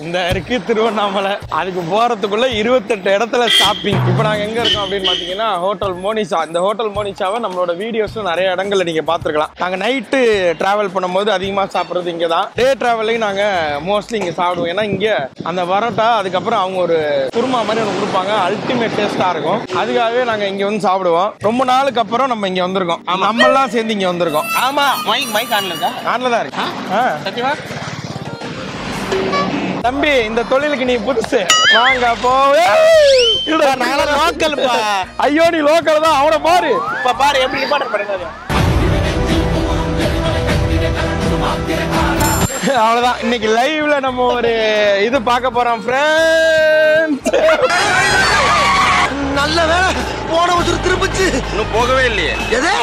இந்த இருக்கு திருவண்ணாமலை அதுக்கு போறதுக்குள்ள இருபத்தெட்டு இடத்துல ஷாப்பிங் இப்போ நாங்க எங்க இருக்கோம் அப்படின்னு பாத்தீங்கன்னா ஹோட்டல் மோனிஷா இந்த ஹோட்டல் மோனிஷாவை நம்மளோட வீடியோஸ்ல நிறைய இடங்கள்ல நீங்க பாத்துருக்கலாம் நாங்க நைட்டு டிராவல் பண்ணும்போது அதிகமா சாப்பிடுறது இங்க தான் டே டிராவலையும் நாங்க மோஸ்ட்லி இங்க சாப்பிடுவோம் ஏன்னா இங்க அந்த பரோட்டா அதுக்கப்புறம் அவங்க ஒரு குருமா மாதிரி ஒன்று கொடுப்பாங்க அல்டிமேட் டேஸ்டா இருக்கும் அதுக்காகவே நாங்க இங்க வந்து சாப்பிடுவோம் ரொம்ப நாளுக்கு அப்புறம் நம்ம இங்க வந்திருக்கோம் நம்ம எல்லாம் சேர்ந்து இங்க வந்திருக்கோம் ஆமா மைக் மைக் ஆன்ல இருக்கா ஆன்ல தான் இருக்கு ஆ சத்தியமா தம்பி இந்த தொழிலுக்கு நீ புதுசு வாங்க போவே நாங்களாம் லோக்கல்ப்பா ஐயோ நீ லோக்கல் தான் அவனை பாரு இப்ப பாரு எப்படி நிப்பாட்டு பண்ணுங்க அவ்வளவுதான் இன்னைக்கு லைவ்ல நம்ம ஒரு இது பார்க்க போறோம் ஃப்ரெண்ட்ஸ் நல்ல வேலை போன வருஷம் திரும்பிச்சு இன்னும் போகவே இல்லையே எதே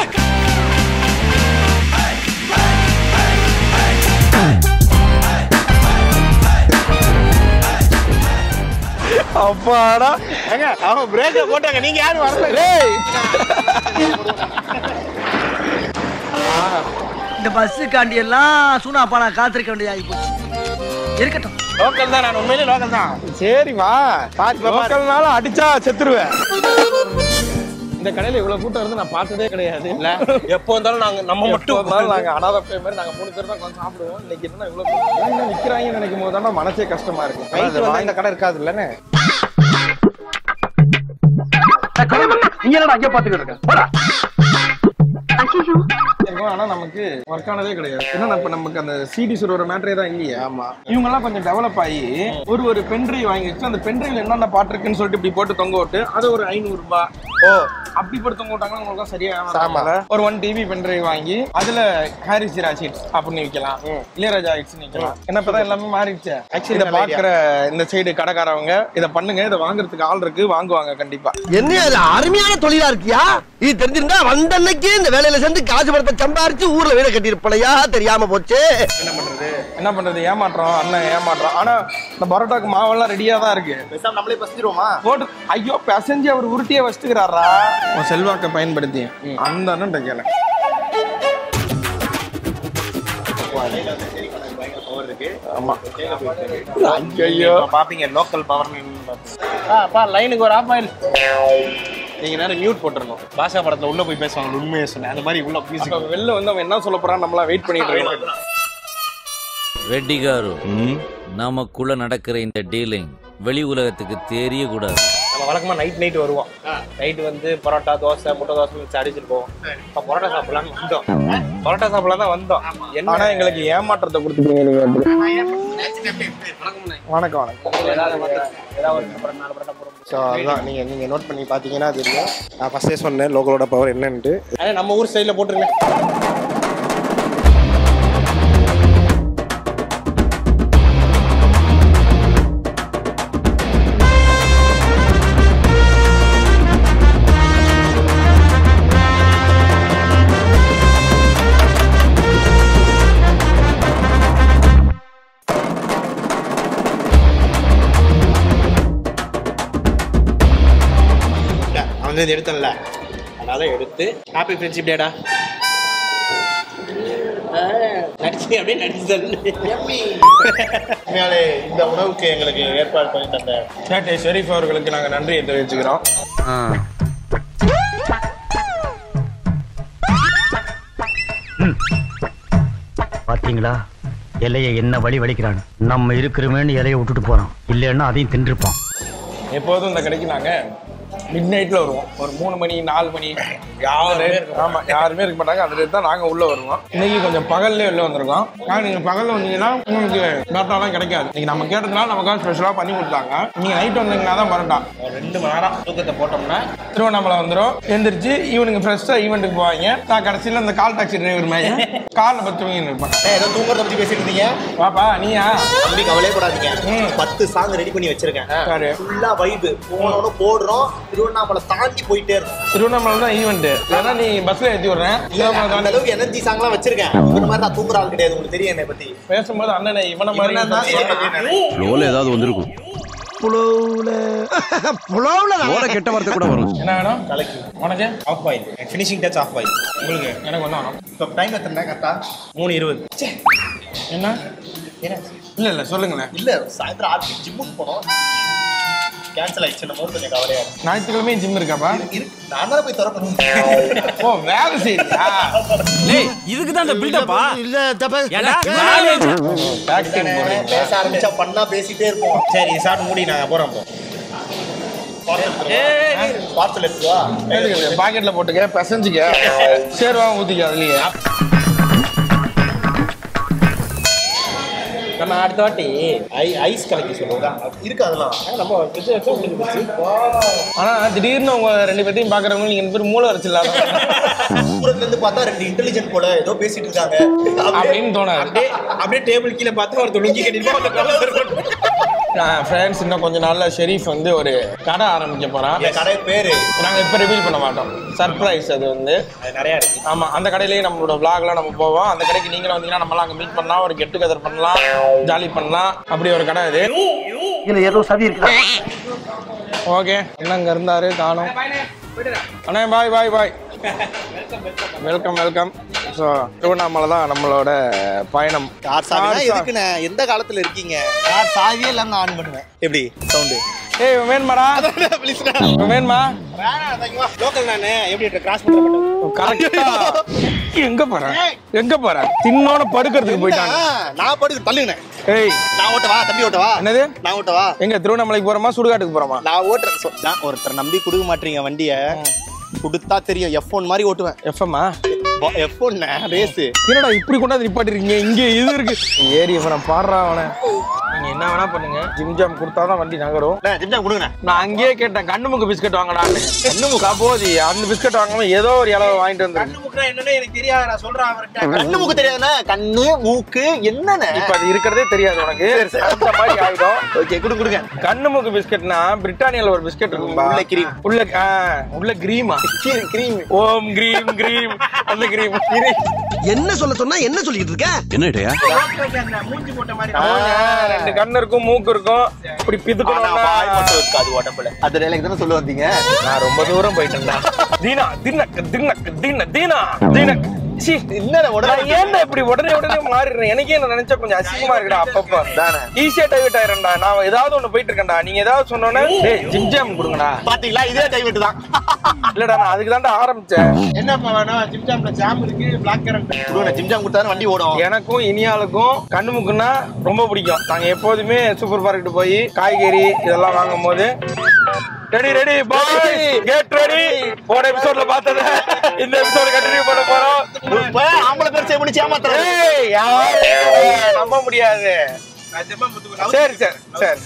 அப்பாடா ஏங்க அவங்க பிரேக்க போட்டாங்க நீங்க யாரும் வரல டேய் இந்த பஸ்ஸுக்காண்டி எல்லாம் சூனாப்பா நான் காத்திருக்க வேண்டியது ஆகி போச்சு இருக்கட்டும் லோக்கல் தான் நான் உண்மையிலே லோக்கல் தான் சரி வா பாத்து பாரு. லோக்கல்னால அடிச்சா செத்துருவேன் இந்த கடையில இவ்வளவு கூட்டம் இருந்து நான் பார்த்ததே கிடையாது இல்ல எப்போ வந்தாலும் நாங்க நம்ம எப்போ மட்டும் வந்தாலும் நாங்க அனாதை பையன் மாதிரி நாங்க மூணு பேர் தான் உட்கார்ந்து சாப்பிடுவோம் இன்னைக்கு என்ன இவ்வளவு கூட்டம்? ஏன் இன்னும் நிக்கிறாங்கன்னு நினைக்கும் போது தானே மனசே கஷ்டமா இருக்கும் நைட் வந்தா இந்த கடை இருக்காது இல்லன்னு இருக்கும் ஆனா நமக்கு ஒர்க் ஆனதே கிடையாது ஏன்னா இப்ப நமக்கு அந்த சிடி ஒரு மேட்டரே தான் இல்லையே ஆமா இவங்க எல்லாம் கொஞ்சம் டெவலப் ஆகி ஒரு ஒரு பென்ட்ரைவ் வாங்கி வச்சு அந்த பென்ட்ரைவ்ல என்னென்ன பாட்டு இருக்குன்னு சொல்லிட்டு இப்படி போட்டு தொங்க விட்டு அது ஒரு ஐநூறு ரூபாய் ஓ அப்படி போட்டு தொங்க விட்டாங்கன்னா உங்களுக்கு சரியா ஆமா. ஒரு ஒன் டிவி பென்ட்ரைவ் வாங்கி அதுல ஹாரிஸ் சிராஜ் ஹிட்ஸ் அப்படின்னு விற்கலாம் இளையராஜா ஹிட்ஸ் விற்கலாம் என்ன இப்பதான் எல்லாமே மாறிடுச்சு Actually இதை நல்ல பாக்குற இந்த சைடு கடைக்காரவங்க இதை பண்ணுங்க இதை வாங்குறதுக்கு ஆள் இருக்கு வாங்குவாங்க கண்டிப்பா என்ன அது அருமையான தொழிலா இருக்கியா இது தெரிஞ்சிருந்தா வந்த அன்னைக்கே இந்த வேலையில சேர்ந்து காசு படத்தை சம்பாரிச்சு ஊர்ல வீட கட்டியிருப்பலையா தெரியாம போச்சு என்ன பண்றது என்ன பண்றது ஏமாற்றம் அண்ணன் ஏமாற்றம் ஆனா இந்த பரோட்டாக்கு மாவெல்லாம் ரெடியா தான் இருக்கு பேசாம நம்மளே பசிச்சிருவோமா போட்டு ஐயோ பிசைஞ்சு அவர் உருட்டியே வச்சுக்கிறாரா உன் செல்வாக்கை பயன்படுத்தி அந்த அண்ணன் கேள ஆமா ஐயோ இப்ப பாப்பீங்க லோக்கல் பவர் பா லைனுக்கு ஒரு ஆஃப் ஆயில் நீங்க நேரம் மியூட் போட்டுருணும் பாஷா படத்துல உள்ள போய் பேசுவாங்க உண்மையை சொன்னேன் அந்த மாதிரி உள்ள மியூசிக் அப்ப வெளில வந்து அவன் என்ன சொல்ல போறான் நம்மளா வெயிட் பண்ணிட்டு இருக்கோம் ரெட்டி గారు நமக்குள்ள நடக்கிற இந்த டீலிங் வெளி உலகத்துக்கு தெரியக்கூடாது நம்ம வழக்கமா நைட் நைட் வருவோம் நைட் வந்து பரோட்டா தோசை முட்டை தோசை வச்சு அடிச்சுட்டு போவோம் இப்ப பரோட்டா சாப்பிடலாம்னு வந்தோம் பரோட்டா சாப்பிடலாம் தான் வந்தோம் என்ன ஆனா எங்களுக்கு ஏமாற்றத்தை கொடுத்துட்டீங்க நீங்க வந்து. வணக்கம் வணக்கம் ஏதாவது வந்து- ஏதாவது ஒரு அப்புறம் நாலு பரோட்டா போடுறோம் ஸோ அதுதான் நீங்க நீங்க நோட் பண்ணி பாத்தீங்கன்னா தெரியும் நான் ஃபர்ஸ்டே சொன்னேன் லோக்கலோட பவர் என்னன்ட்டு அதே நம்ம ஊர் ஸ்டைல போட்டுருங்க அவன் வந்து எடுத்தல அதனால எடுத்து ஹாப்பி ஃப்ரெண்ட்ஷிப் டேடா நடிச்சு அப்படியே நடிச்சு உண்மையாலே இந்த உணவுக்கு எங்களுக்கு ஏற்பாடு பண்ணி தந்த சேட்டை ஷெரீஃப் அவர்களுக்கு நாங்க நன்றியை தெரிவிச்சுக்கிறோம் பாத்தீங்களா இலைய என்ன வழி வலிக்கிறான் நம்ம இருக்கிறோமேன்னு இலைய விட்டுட்டு போறோம் இல்லைன்னா அதையும் தின்றுப்பான் எப்போதும் இந்த கடைக்கு நாங்க மிட் நைட்ல வருவோம் ஒரு மூணு மணி நாலு மணி யாரு ஆமா யாருமே இருக்க மாட்டாங்க அதுல தான் நாங்க உள்ள வருவோம் இன்னைக்கு கொஞ்சம் பகல்ல வெளில வந்திருக்கோம் ஆனா நீங்க பகல்ல வந்தீங்கன்னா உங்களுக்கு பரோட்டாலாம் கிடைக்காது நீங்க நம்ம கேட்டதுனால நமக்காக ஸ்பெஷலா பண்ணி கொடுத்தாங்க நீங்க நைட் வந்தீங்கன்னா தான் பரோட்டா ஒரு ரெண்டு மணி நேரம் தூக்கத்தை போட்டோம்னா திருவண்ணாமலை வந்துடும் எந்திரிச்சு ஈவனுக்கு ஃப்ரெஷ்ஷா ஈவெண்ட்டுக்கு போவாங்க நான் கடைசியில அந்த கால் டாக்ஸி டிரைவர் மாதிரி காலில் பத்து தூங்கி இருப்பேன் ஏய், ஏதோ தூங்குறத பத்தி பேசிட்டு இருந்தீங்க பாப்பா நீயா தம்பி கவலையே படாதீங்க ம். பத்து சாங் ரெடி பண்ணி வச்சிருக்கேன் சரி ஃபுல்லா வைபு போனோட போடுறோம் திருவண்ணாமலை தாண்டி போயிட்டே இருக்கும் திருவண்ணாமலை தான் ஈவெண்ட் ஏன்னா நீ பஸ்ல ஏற்றி விடுறேன் திருவண்ணாமலை அந்த தாண்டி அளவுக்கு எனர்ஜி சாங்லாம் வச்சிருக்கேன் இந்த மாதிரி நான் தூங்குற ஆள் கிடையாது உங்களுக்கு தெரியும் என்னை பத்தி பேசும்போது அண்ணனை இவனை மாதிரி இவனை தான் ஃப்ளோல ஏதாவது வந்திருக்கும் புலவுல புலவுல ஃப்ளோல கெட்ட வார்த்தை கூட வரும் என்ன வேணும் கலக்கி உனக்கு half boil finishing touch half boil உங்களுக்கு எனக்கு ஒன்றும் வேணும் இப்போ டைம் எத்தனை கரெக்டா மூணு இருபது என்ன இல்ல இல்ல சொல்லுங்களேன் இல்ல சாயந்தரம் ஆஃபீஸ் ஜிம்முக்கு போனோம் கேன்சல் ஆயிடுச்சு நம்ம கொஞ்சம் கவலையா இருக்கு ஞாயிற்றுக்கிழமையும் ஜிம் இருக்காப்பா இருக்கு நான் தானே போய் திறக்கணும் ஓ வேலை செய்யா டேய் இதுக்கு தான் அந்த பில்டப்பா இல்ல தப்ப ஏடா காலேஜ் ஆக்டிங் போறீங்க பேச ஆரம்பிச்சா பண்ணா பேசிட்டே இருப்போம் சரி சாப்பிட்டு மூடி நாங்க போறோம் பார்சல் எடுத்து வா பாக்கெட்ல போட்டுக்க பிசைஞ்சுக்க சேர்வா ஊத்திக்க அதுலயே நம்ம அடுத்த வாட்டி ஐ ஐஸ் கலக்கி சொல்லுவோம் இருக்கு அதெல்லாம் நம்ம ஃப்ரிட்ஜ் வச்சா உங்களுக்கு வச்சு ஆனா திடீர்னு உங்க ரெண்டு பேர்த்தையும் பாக்குறவங்க நீங்க ரெண்டு பேரும் மூளை வச்சிடலாம் தூரத்துல இருந்து பார்த்தா ரெண்டு இன்டெலிஜென்ட் போல ஏதோ பேசிட்டு இருக்காங்க அப்படியே- அப்படின்னு தோணாது. அப்படியே அப்படியே டேபிள் கீழே பார்த்தா ஒரு லுங்கி கட்டிட்டு ஃப்ரெண்ட்ஸ் இன்னும் கொஞ்ச நாள்ல ஷெரீஃப் வந்து ஒரு கடை ஆரம்பிக்க போறான் என் கடை பேரு நாங்க இப்ப ரிவீல் பண்ண மாட்டோம் சர்ப்ரைஸ் அது வந்து அது நிறைய இருக்கு ஆமா அந்த கடையிலேயே நம்மளோட vlogலாம் நம்ம போவோம் அந்த கடைக்கு நீங்களும் வந்தீங்கன்னா நம்மளாம் அங்க மீட் பண்ணலாம் ஒரு கெட் டுகெதர் பண்ணலாம் ஜாலி பண்ணலாம் அப்படி ஒரு கடை இது இதுல ஏதோ சதி இருக்குதா ஓகே அண்ணா இங்க இருந்தாரு காணும் அண்ணா bye bye bye welcome welcome so Tiruvannamalai தான் நம்மளோட பயணம் கார் சாவி Car சா- எதுக்குண்ணே எந்த காலத்துல இருக்கீங்க கார் சாவியே இல்லாம ஆன் பண்ணுவேன் எப்படி சவுண்டு ஏய் இவன் வேணுமாடா இவன் வேணுமா லோக்கல் நானே எப்படி கிராஸ் பண்ற கரெக்டா எங்க போற எங்க போற தின்னோட படுக்கிறதுக்கு போயிட்டாங்க நான் படுக்க தள்ளுங்கண்ணே ஏய் நான் ஓட்டவா தம்பி ஓட்டவா என்னது நான் ஓட்டவா எங்க திருவண்ணாமலைக்கு போறோமா சுடுகாட்டுக்கு போறோமா நான் ஓட்டுறேன் சொ- நான் ஒருத்தர் நம்பி கொடுக்க மாட்டீங்க வண்டிய கொடுத்தா தெரியும் எஃப் ஒன் மாதிரி ஓட்டுவேன் எஃப்எம்மா எஃப் ஒன் ரேஸ் என்னடா இப்படி கொண்டாந்து நிப்பாட்டிருக்கீங்க இங்க இது இருக்கு ஏறி இவனை பாடுறா அவனை நீங்க என்ன வேணா பண்ணுங்க ஜிம் ஜாம் கொடுத்தாதான் வண்டி நகரும் ஜிம்ஜா கொடுங்கண்ணே நான் அங்கேயே கேட்டேன் கண்ணு முக்கு பிஸ்கட் வாங்கடான்னு கண்ணு முக்கா போதி அந்த பிஸ்கட் வாங்காம ஏதோ ஒரு இளவு வாங்கிட்டு வந்துருக்கு கண்ணு மூக்கு என்னன்னு எனக்கு தெரியாது நான் சொல்றேன் அவர்கிட்ட கண்ணு மூக்கு தெரியாதுண்ணே கண்ணு மூக்கு என்னண்ணே இப்ப அது இருக்கிறதே தெரியாது உனக்கு அந்த மாதிரி ஆயிடும் ஓகே குடு கொடுங்க கண்ணு மூக்கு பிஸ்கட்னா பிரிட்டானியால ஒரு பிஸ்கட் இருக்கும்பா உள்ள cream. உள்ள ஆ, உள்ள கிரீமா கிரீம் ஓம் கிரீம் கிரீம் அந்த கிரீம் என்ன சொல்ல சொன்னா என்ன சொல்லிட்டு இருக்க என்ன இடையா மூஞ்சி போட்ட மாதிரி ரெண்டு கண்ணு இருக்கும் மூக்கு இருக்கும் இப்படி ஆனா வாய் மட்டும் பிதுக்கணும் இருக்காது உடம்புல அது எனக்கு தானே சொல்ல வந்தீங்க நான் ரொம்ப தூரம் போயிட்டேன்டா தீனா தின்னக்கு தின்னக்கு தீன தீனா தீனக்கு சீ என்னடா உடனே நான் ஏன்டா இப்படி உடனே உடனே மாறிடுறேன் எனக்கே என்ன நினைச்சா கொஞ்சம் அசிங்கமா இருக்குடா அப்பப்ப தானே. ஈஸியா டைவர்ட் ஆயிரேன்டா நான் ஏதாவது ஒண்ணு போயிட்டு இருக்கேன்டா நீங்க ஏதாவது சொன்னோன்னே டேய் ஜிம் ஜாம் கொடுங்கடா பாத்தீங்களா இதே டைவெட் தான் இல்லடா நான் அதுக்கு தான்டா ஆரம்பிச்சேன் என்னப்பா வேணும் ஜிம் ஜாம்ல ஜாம் இருக்கு பிளாக் கரண்ட் கொடுங்க ஜிம் ஜாம் கொடுத்தா வண்டி ஓடும் எனக்கும் இனியாளுக்கும் கண்ணு முக்குன்னா ரொம்ப பிடிக்கும் நாங்க எப்போதுமே சூப்பர் மார்க்கெட் போய் காய்கறி இதெல்லாம் வாங்கும் போது ready ready boy get ready போன எபிசோட்ல பார்த்தத இந்த எபிசோட கண்டினியூ பண்ண போறோம் இப்ப ஆம்பளை பேர் சேவ் பண்ணி ஏமாத்துறேன் ஏய், யாரையும் நம்ப முடியாது சரி சரி சரி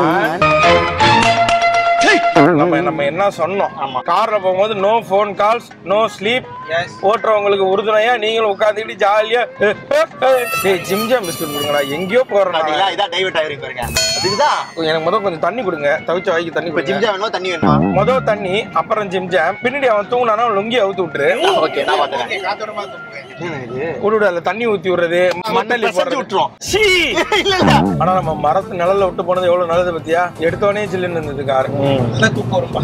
சரி நம்ம நம்ம என்ன சொன்னோம் கார்ல போகும்போது no phone calls no sleep ஓட்டுறவங்களுக்கு உறுதுணையா நீங்களும் உட்காந்துக்கிட்டு ஜாலியா டேய் ஜிம் ஜாம் பிஸ்கட் கொடுங்கடா எங்கேயோ போறேன் பாத்தீங்களா இதான் டைவெட் ஆயிருக்கு பாருங்க அதுக்குதான் எனக்கு முதல் கொஞ்சம் தண்ணி கொடுங்க தவிச்ச வாய்க்கு தண்ணி இப்ப ஜிம் கொடுங்க ஜாம் வேணுமா தண்ணி வேணுமா முதல் தண்ணி அப்புறம் ஜிம் ஜாம் பின்னாடி அவன் தூங்கினானா அவன் லுங்கி அவுத்து விட்டுரு ஓகே நான் பாத்துறேன் விடுடா அதுல தண்ணி ஊத்தி விடுறது மண்ணல்லி பிசைஞ்சு போடுறது விட்டுரும். சீ இல்ல இல்ல ஆனா நம்ம மரத்து நிழல்ல விட்டு போனது எவ்வளவு நல்லது பத்தியா எடுத்தோடனே சில்லுன்னு இருந்தது காரு நல்லா தூக்கம் வரும்பா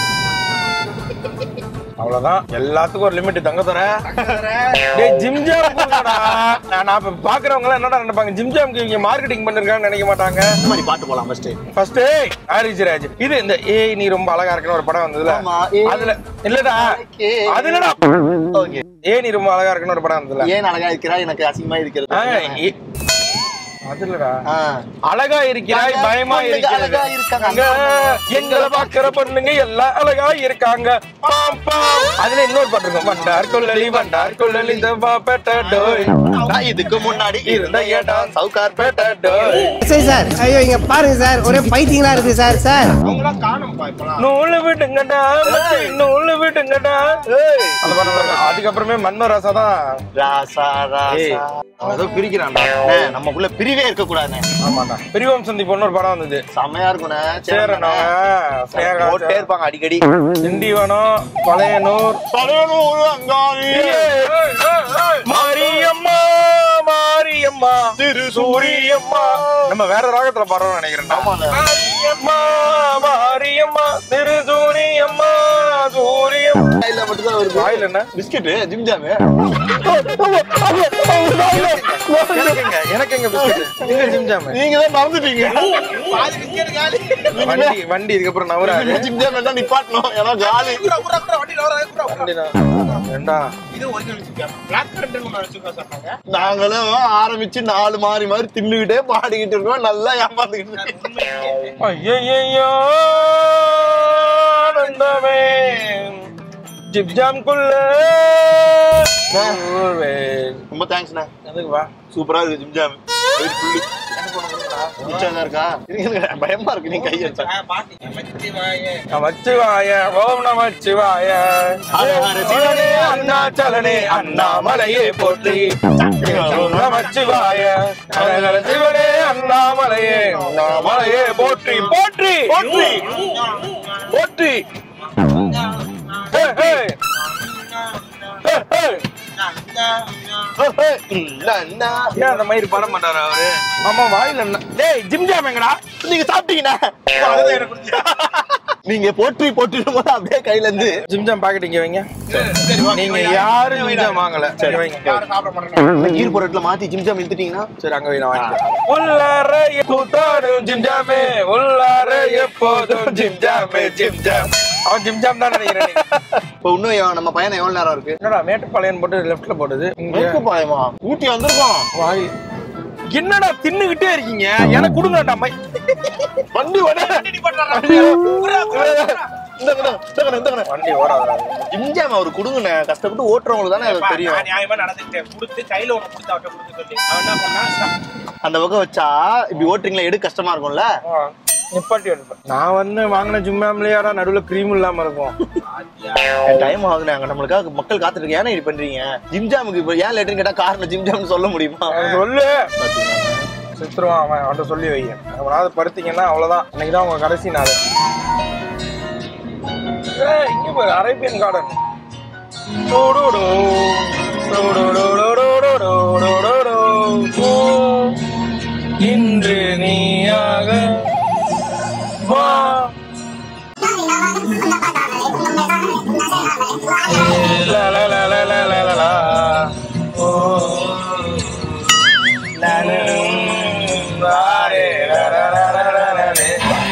அவ்வளவுதான் எல்லாத்துக்கும் ஒரு லிமிட் தங்க தர டேய் ஜிம் ஜாம் கொடுங்கடா. நான் நான் இப்ப பாக்குறவங்க எல்லாம் என்னடா நினைப்பாங்க ஜிம் ஜாம்க்கு இவங்க மார்க்கெட்டிங் பண்ணிருக்காங்கன்னு நினைக்க மாட்டாங்க இந்த மாதிரி பாட்டு போலாம் ஃபர்ஸ்ட் ஃபர்ஸ்ட் ஆரிஜிராஜ் இது இந்த ஏய் நீ ரொம்ப அழகா இருக்குன்னு ஒரு படம் வந்ததுல ஆமா, ஏய். அதுல இல்லடா அழகே. அது இல்லடா ஓகே ஏய் நீ ரொம்ப அழகா இருக்குன்னு ஒரு படம் வந்ததுல ஏன் அழகா இருக்கிறா எனக்கு அசிங்கமா இருக்கிறது ஆ, ஏ- அது இல்லடா ஆ. அழகா இருக்கிறாய் நாங்க பயமா பொண்ணுங்க இருக்கிறது அழகா இருக்காங்க. அங்க எங்களை பாக்குற பொண்ணுங்க எல்லாம் அழகா இருக்காங்க பாம், பாம். அதுல இன்னொரு பாட்டு இருக்கும் வண்டார் கொள்ளலி வண்டார் கொள்ளலி தவா பெட்ட டோய் நான் இதுக்கு முன்னாடி இருந்த இடம் சவுகார் பெட்ட டோய் சரி சார் ஐயோ இங்க பாருங்க சார் ஒரே பைத்தியங்களா இருக்கு சார் சார் நூலு விடுங்கடா மச்சி, நூலு விடுங்கடா அந்த பாட்டு பாருங்க. அதுக்கப்புறமே மன்மராசா தான் ராசா ஏய், ராசா அவன் ஏதோ பிரிக்கிறான்டா அண்ணே, நமக்குள்ள பிரிவே இருக்க கூடாதுண்ணே ஆமாடா பெரியவம் சந்தி பொண்ணு ஒரு படம் வந்தது செம்மையா இருக்குண்ணே சேரணும் ஸ்னேகா போட்டே இருப்பாங்க அடிக்கடி திண்டிவனம் பழையனூர் மாரியம்மா மாரியம்மா திரு சூரியம்மா நம்ம வேற ராகத்துல பாடுறோம்னு நினைக்கிறேன் மாரியம்மா மாரியம்மா திரு சூரியம்மா சூரியம்மா வாயில மட்டும் தான் வருது வாயில் என்ன பிஸ்கெட் ஜிம் ஜாமு எனக்குங்க எனக்கு எங்க பிஸ்கட் எங்க ஜிம் ஜாம் நீங்க தான் மறந்துட்டீங்க வண்டி வண்டி இதுக்கப்புறம் நவராது ஜிம் ஜாம் என்ன நிப்பாட்டணும் ஏன்னா காலி ஏண்டா நாங்களும் ஆரம்பிச்சு நாலு மாறி மாறி தின்னுகிட்டே பாடிக்கிட்டு இருக்கோம் நல்லா ஏமாந்துக்கிட்டு இருக்கோம் ஐயையோ ஆனந்தமே ஜிப் ஜாம்குள்ள ரொம்ப தேங்க்ஸ்ண்ணா எதுக்கு வா சூப்பரா இருக்கு ஜிம் ஜாம் வயிறு ஃபுல்லு மிச்சம் இருக்கா இருங்க, இருங்க. பயமா இருக்கு நீ கை வச்சா நமச்சிவாய ஓம் நமச்சிவாய ஹர ஹர சிவனே, அண்ணாச்சலனே அண்ணாமலையே போற்றி ஓம் நமச்சிவாய ஹர ஹர சிவனே அண்ணாமலையே அண்ணாமலையே போற்றி போற்றி போற்றி போற்றி ஹே, ஹே. ஹே, ஹே. இல்ல, என்ன? ஏன் அந்த மாதிரி பண்ண மாட்டாரு அவரு ஆமா வாயில என்ன டேய் ஜிம் ஜாம் எங்கடா நீங்க சாப்பிட்டீங்கண்ணா நீங்க போற்றி போட்டிடும் போது அப்படியே கையில இருந்து ஜிம் ஜாம் பாக்கெட் இங்க வைங்க நீங்க யாரும் ஜிம் ஜாம் வாங்கல சரி வைங்க கீர் போரட்ல மாத்தி ஜிம் ஜாம் இழுத்துட்டீங்கன்னா சரி அங்க வை நான் வாங்கிக்கிறேன் உள்ளார கூத்தாடும் ஜிம் ஜாமே உள்ளார எப்போதும் ஜிம் ஜாமே ஜிம் ஜாம் அவன் ஜிம் ஜாம் தான் நினைக்கிறேன் நீ. இப்ப இன்னும் எவன் நம்ம பையன் எவ்வளவு நேரம் இருக்கு என்னடா மேட்டுப்பாளையம் போட்டு லெஃப்ட்ல போடுது இங்க மேற்கு பாயமா ஊட்டி வந்திருக்கோம் வாய் என்னடா தின்னுகிட்டே இருக்கீங்க எனக்கு கொடுங்கடா மை வண்டி வட வண்டி ஓடாதடா ஜிம் ஜாம் அவர் கொடுங்கண்ணே கஷ்டப்பட்டு ஓட்டுறவங்களுக்கு தானே அது தெரியும் நியாயமா நடந்துக்கிட்டேன் கொடுத்து கையில ஒண்ணு கொடுத்து அவட்ட கொடுத்து சொல்லி அவன் என்ன பண்ணா அந்த பக்கம் வச்சா இப்படி ஓட்டுறீங்களா எடு கஷ்டமா இருக்கும்ல ஆ, நிப்பாட்டி வைப்பேன். நான் வந்து வாங்கின ஜிம்மாம்லயாடா நடுவுல கிரீம் இல்லாம இருக்கும் டைம் ஆகுது நாங்க நம்மளுக்காக மக்கள் காத்துட்டு இருக்கு ஏன்னா இப்படி பண்றீங்க ஜிம் ஜாமுக்கு இப்ப ஏன் லேட்டுன்னு கேட்டா காரணம் ஜிம் ஜாம்னு சொல்ல முடியுமா அவன் சொல்லு சித்துருவான் அவன் அவன்கிட்ட சொல்லி வைங்க அவனாவது படுத்தீங்கன்னா அவ்வளவுதான் இன்னைக்கு தான் உங்க கடைசி நாள் ஏய், இங்க பாரு அரேபியன் கார்டன் இன்று நீயாக வா லா, லா, லா, லா, லா, லா, லா, லா. ஓ, லா, லா, லா, ரே, லா, லா, லா, லா, லா, லா, ரே.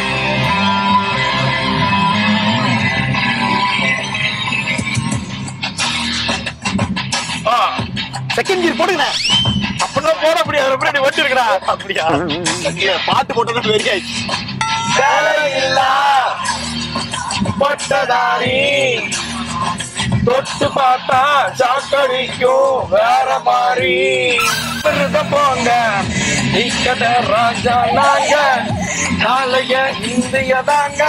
செகண்ட் கியர் போடுங்க அப்படிலாம் போட முடியாது எப்படி வச்சு இருக்கடா அப்படியா இல்ல, பாட்டு போட்டதான் வெறி ஆயிடுச்சு வேலையில்லா பட்டதாரி தொட்டு பார்த்தா சாக்கடிக்கும் வேற மாதிரி விருத போங்க இக்கட ராஜா நாங்க நாளைய இந்திய தாங்க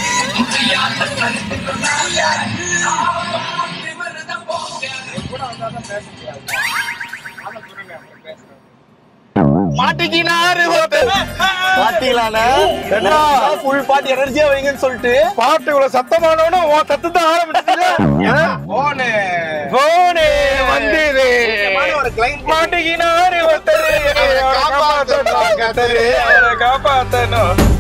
மாட்டிக்கினாரு பாத்தீங்களாண்ணே என்ன? ஃபுல் பாட்டு எனர்ஜியா வைங்கன்னு சொல்லிட்டு பாட்டு இவ்வளவு சத்தமானவன உன் தத்து தான் ஆரம்பிச்சதுல போனு போனே வந்தது மாட்டிக்கினாரு ஒருத்தரு அவரை காப்பாத்தணும் அவரை காப்பாத்தணும்